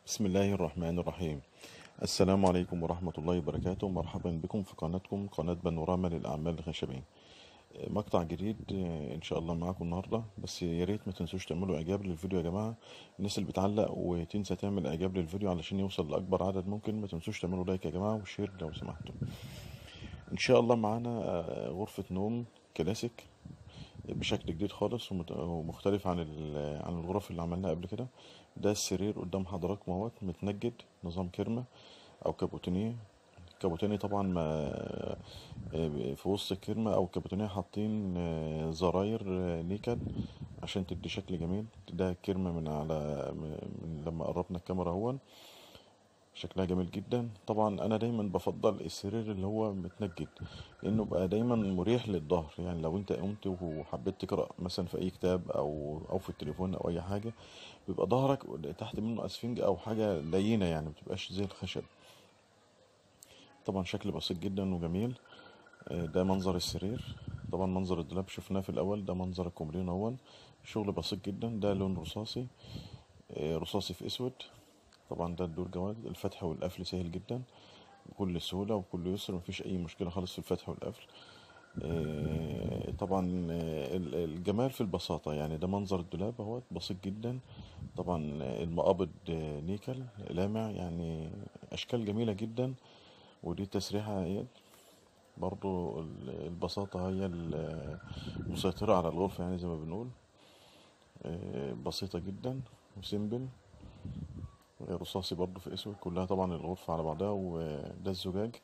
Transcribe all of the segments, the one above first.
بسم الله الرحمن الرحيم السلام عليكم ورحمة الله وبركاته مرحبا بكم في قناتكم قناة بانوراما للأعمال الخشبية مقطع جديد إن شاء الله معاكم النهاردة بس يا ريت ما تنسوش تعملوا إعجاب للفيديو يا جماعة الناس اللي بتعلق وتنسى تعمل إعجاب للفيديو علشان يوصل لأكبر عدد ممكن ما تنسوش تعملوا لايك يا جماعة وشير لو سمحتوا إن شاء الله معانا غرفة نوم كلاسيك بشكل جديد خالص ومت- ومختلف عن ال- عن الغرف اللي عملناها قبل كده ده السرير قدام حضراتكم اهوت متنجد نظام كيرمة او كابوتينيه كابوتيني طبعا ما في وسط الكيرمة او الكابوتينيه حاطين آه، زراير آه، نيكل عشان تدي شكل جميل ده كيرمة من على من لما قربنا الكاميرا اهون شكلها جميل جدا طبعا انا دايما بفضل السرير اللي هو متنجد لانه بقى دايما مريح للظهر يعني لو انت قمت وحبيت تقرا مثلا في اي كتاب او او في التليفون او اي حاجه بيبقى ظهرك تحت منه اسفنج او حاجه لينه يعني متبقاش زي الخشب طبعا شكل بسيط جدا وجميل آه، ده منظر السرير طبعا منظر الدولاب شفناه في الاول ده منظر الكومودين اول شغل بسيط جدا ده لون رصاصي آه، رصاصي في اسود طبعا ده الدور جواد الفتح والقفل سهل جدا بكل سهولة وبكل يسر مفيش أي مشكلة خالص في الفتح والقفل آه، طبعا آه، ال- الجمال في البساطة يعني ده منظر الدولاب اهوت بسيط جدا طبعا آه، المقابض آه، نيكل لامع يعني أشكال جميلة جدا ودي التسريحة اهيت برضو ال- البساطة هي المسيطرة على الغرفة يعني زي ما بنقول آه، بسيطة جدا وسيمبل رصاصي برضو في اسود كلها طبعا الغرفة على بعضها وده الزجاج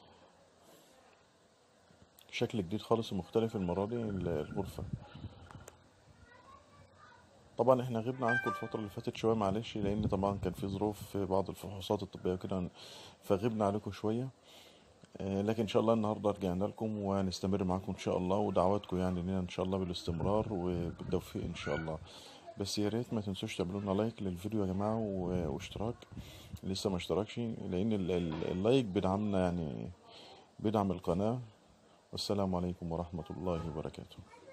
شكل جديد خالص ومختلف المرة دي ال- الغرفة طبعا احنا غبنا عنكم الفترة اللي فاتت شوية معلش لأن طبعا كان في ظروف في بعض الفحوصات الطبية وكده فغبنا عليكم شوية آه، لكن ان شاء الله النهارده رجعنا لكم وهنستمر معاكم ان شاء الله ودعواتكم يعني لنا ان شاء الله بالاستمرار وبالتوفيق ان شاء الله بس يا ريت ما تنسوش تعملوا لنا لايك للفيديو يا جماعه و- واشتراك لسه ما اشتركش لان ال- ال- اللايك بيدعمنا يعني بيدعم القناه والسلام عليكم ورحمه الله وبركاته